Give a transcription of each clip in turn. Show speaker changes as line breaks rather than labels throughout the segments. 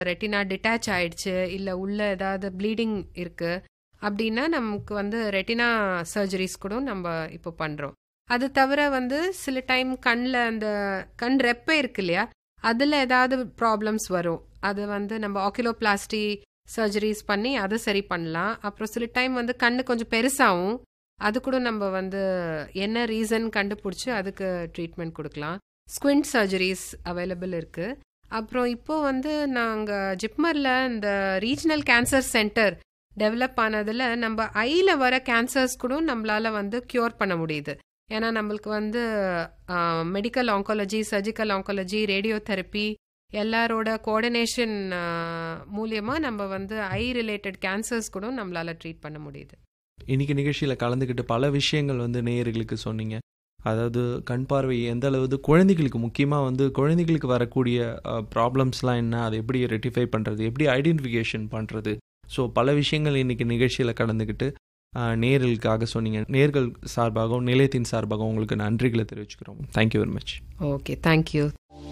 Retina detach ஆயிடுச்சு இல்லை உள்ள ஏதாவது ப்ளீடிங் இருக்கு அப்படின்னா நமக்கு வந்து ரெட்டினா சர்ஜரிஸ் கூட நம்ம இப்போ பண்ணுறோம் அது தவிர வந்து சில டைம் கண்ணில் அந்த கண் ரெப்பை இருக்கு இல்லையா அதில் ஏதாவது ப்ராப்ளம்ஸ் வரும் அது வந்து நம்ம ஆக்கிலோபிளாஸ்டி சர்ஜரிஸ் பண்ணி அதை சரி பண்ணலாம் அப்புறம் சில டைம் வந்து கண்ணு கொஞ்சம் பெருசாகும் அது கூட நம்ம வந்து என்ன ரீசன் கண்டுபிடிச்சி அதுக்கு ட்ரீட்மெண்ட் கொடுக்கலாம் ஸ்குவிண்ட் சர்ஜரிஸ் அவைலபிள் இருக்கு அப்புறம் இப்போ வந்து நாங்கள் ஜிப்மரில் இந்த ரீஜனல் கேன்சர் சென்டர் டெவலப் ஆனதில் நம்ம ஐயில் வர கேன்சர்ஸ் கூட நம்மளால வந்து க்யூர் பண்ண முடியுது ஏன்னா நம்மளுக்கு வந்து medical oncology surgical oncology radio therapy எல்லாரோட கோஆர்டினேஷன் மூலியமா நம்ம வந்து ஐ ரிலேட்டட் கேன்சர்ஸ் கூட நம்மளால ட்ரீட் பண்ண முடியுது
இன்னைக்கு நிகழ்ச்சியில் கலந்துக்கிட்டு பல விஷயங்கள் வந்து நேயர்களுக்கு சொன்னீங்க அதாவது கண் பார்வை எந்த அளவு குழந்தைகளுக்கு முக்கியமாக வந்து குழந்தைகளுக்கு வரக்கூடிய ப்ராப்ளம்ஸ்லாம் என்ன அதை எப்படி ரெட்டிஃபை பண்ணுறது எப்படி ஐடென்டிஃபிகேஷன் பண்ணுறது ஸோ பல விஷயங்கள் இன்னைக்கு நிகழ்ச்சியில் கலந்துக்கிட்டு நேர்களுக்காக சொன்னீங்க நேர்கள் சார்பாகவும் நிலையத்தின் சார்பாகவும் உங்களுக்கு நன்றிகளை தெரிவிச்சுக்கிறோம் thank you very much
okay thank you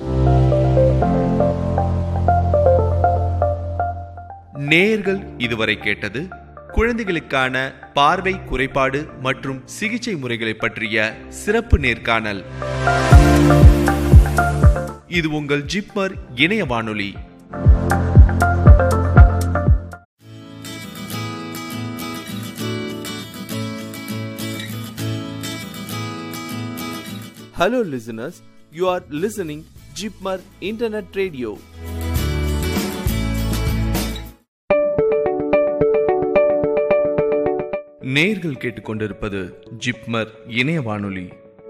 நேர்கள் இதுவரை கேட்டது குழந்தைகளுக்கான பார்வை குறைபாடு மற்றும் சிகிச்சை முறைகளை பற்றிய சிறப்பு நேர்காணல் இது உங்கள் ஜிப்மர் இணைய வானொலி Hello listeners, you are listening Jipmar Internet Radio. நேர்கள் கேட்டுக்கொண்டிருப்பது ஜிப்மர் இணைய வானொலி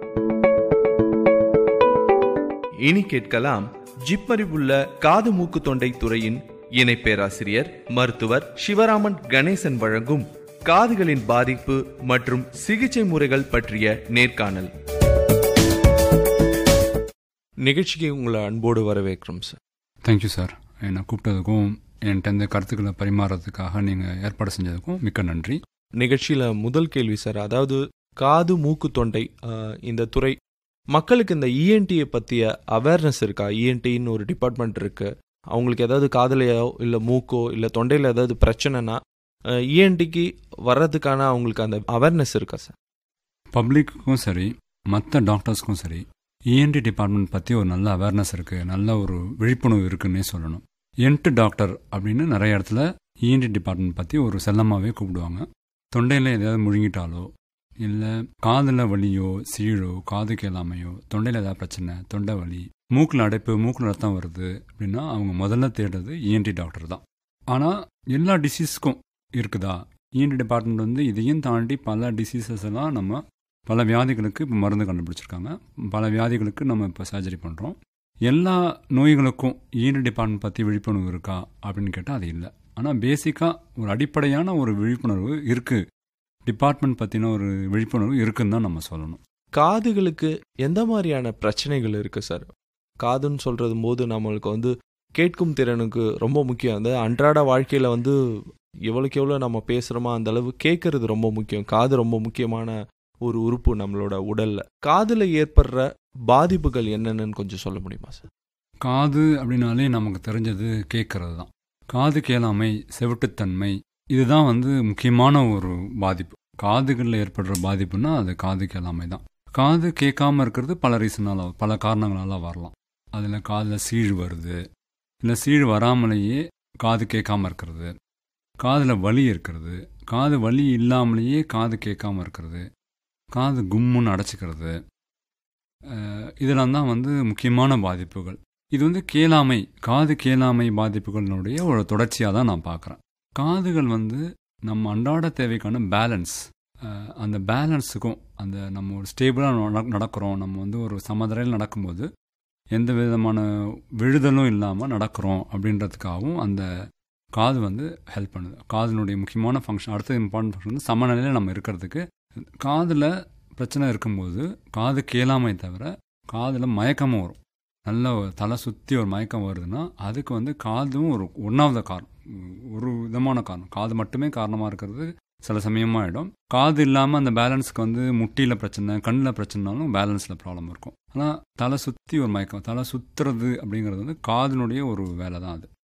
இனி கேட்கலாம் ஜிப்மரில் உள்ள காது மூக்கு தொண்டை துறையின் இணை பேராசிரியர் மருத்துவர் சிவராமன் கணேசன் வழங்கும் காதுகளின் பாதிப்பு மற்றும் சிகிச்சை முறைகள் பற்றிய நேர்காணல்
நிகழ்ச்சிக்கு உங்களை அன்போடு வரவேற்கிறோம் சார்
தேங்க்யூ சார் என்னை கூப்பிட்டதுக்கும் என்கிட்ட இந்த கருத்துக்களை பரிமாறதுக்காக நீங்கள் ஏற்பாடு செஞ்சதுக்கும் மிக்க நன்றி
நிகழ்ச்சியில் முதல் கேள்வி சார் அதாவது காது மூக்கு தொண்டை இந்த துறை மக்களுக்கு இந்த இஎன்டியை பற்றிய அவேர்னஸ் இருக்கா இஎன்டின்னு ஒரு டிபார்ட்மெண்ட் இருக்கு அவங்களுக்கு ஏதாவது காதலையோ இல்லை மூக்கோ இல்லை தொண்டையில் ஏதாவது பிரச்சனைனா இஎன்டிக்கு வர்றதுக்கான அவங்களுக்கு அந்த அவேர்னஸ் இருக்கா சார்
பப்ளிக்குக்கும் சரி மற்ற டாக்டர்ஸ்க்கும் சரி இஎன்டி டிபார்ட்மெண்ட் பற்றி ஒரு நல்ல அவேர்னஸ் இருக்குது நல்ல ஒரு விழிப்புணர்வு இருக்குன்னே சொல்லணும் என்ட்டு டாக்டர் அப்படின்னு நிறைய இடத்துல இஎன்டி டிபார்ட்மெண்ட் பற்றி ஒரு செல்லமாகவே கூப்பிடுவாங்க தொண்டையில் எதாவது முழுங்கிட்டாலோ இல்லை காதில் வலியோ சீழோ காது கேளாமையோ தொண்டையில் ஏதாவது பிரச்சனை தொண்டை வலி மூக்கில் அடைப்பு மூக்கில் ரத்தம் வருது அப்படின்னா அவங்க முதல்ல தேடுறது இஎன்டி டாக்டர் தான் ஆனால் எல்லா டிசீஸ்க்கும் இருக்குதா இஎன்டி டிபார்ட்மெண்ட் வந்து இதையும் தாண்டி பல டிசீசஸ் எல்லாம் நம்ம பல வியாதிகளுக்கு இப்போ மருந்து கண்டுபிடிச்சிருக்காங்க பல வியாதிகளுக்கு நம்ம இப்போ சர்ஜரி பண்ணுறோம் எல்லா நோய்களுக்கும் இஎன்டி டிபார்ட்மெண்ட் பற்றி விழிப்புணர்வு இருக்கா அப்படின்னு கேட்டால் அது இல்லை ஆனால் பேசிக்காக ஒரு அடிப்படையான ஒரு விழிப்புணர்வு இருக்குது டிபார்ட்மெண்ட் பற்றின ஒரு விழிப்புணர்வு இருக்குன்னு தான் நம்ம சொல்லணும்
காதுகளுக்கு எந்த மாதிரியான பிரச்சனைகள் இருக்குது சார் காதுன்னு சொல்கிறது போது நம்மளுக்கு வந்து கேட்கும் திறனுக்கு ரொம்ப முக்கியம் அந்த அன்றாட வாழ்க்கையில் வந்து எவ்வளோக்கு எவ்வளோ நம்ம பேசுகிறோமோ அந்த அளவு கேட்கறது ரொம்ப முக்கியம் காது ரொம்ப முக்கியமான ஒரு உறுப்பு நம்மளோட உடல்ல காதுல ஏற்படுற பாதிப்புகள் என்னென்னு கொஞ்சம் சொல்ல முடியுமா சார்
காது அப்படின்னாலே நமக்கு தெரிஞ்சது கேட்கறது தான் காது கேளாமை செவிட்டுத்தன்மை இதுதான் வந்து முக்கியமான ஒரு பாதிப்பு காதுகளில் ஏற்படுற பாதிப்புனா அது காது கேளாமை தான் காது கேட்காம இருக்கிறது பல ரீசனால பல காரணங்களால வரலாம் அதில் காதில் சீழ் வருது இல்லை சீழ் வராமலேயே காது கேட்காம இருக்கிறது காதில் வலி இருக்கிறது காது வலி இல்லாமலேயே காது கேட்காம இருக்கிறது காது கும்முன்னு அடைச்சிக்கிறது இதெல்லாம் தான் வந்து முக்கியமான பாதிப்புகள் இது வந்து கேளாமை காது கேளாமை பாதிப்புகளினுடைய ஒரு தொடர்ச்சியாக தான் நான் பார்க்குறேன் காதுகள் வந்து நம்ம அன்றாட தேவைக்கான பேலன்ஸ் அந்த பேலன்ஸுக்கும் அந்த நம்ம ஒரு ஸ்டேபிளாக நடக்கிறோம் நம்ம வந்து ஒரு சமதரையில் நடக்கும்போது எந்த விதமான விழுதலும் இல்லாமல் நடக்கிறோம் அப்படின்றதுக்காகவும் அந்த காது வந்து ஹெல்ப் பண்ணுது காதினுடைய முக்கியமான ஃபங்க்ஷன் அடுத்த இம்பார்ட்டன்ட் ஃபங்க்ஷன் வந்து சமநிலையில் நம்ம இருக்கிறதுக்கு காதில் பிரச்சனை இருக்கும்போது காது கேளாமை தவிர காதில் மயக்கமும் வரும் நல்ல தலை சுற்றி ஒரு மயக்கம் வருதுன்னா அதுக்கு வந்து காதும் ஒரு ஒன்றாவது காரணம் ஒரு விதமான காரணம் காது மட்டுமே காரணமாக இருக்கிறது சில சமயமாக ஆகிடும் காது இல்லாமல் அந்த பேலன்ஸுக்கு வந்து முட்டியில் பிரச்சனை கண்ணில் பிரச்சனைனாலும் பேலன்ஸில் ப்ராப்ளம் இருக்கும் ஆனால் தலை சுற்றி ஒரு மயக்கம் தலை சுற்றுறது அப்படிங்கிறது வந்து காதினுடைய ஒரு வேலை தான் அது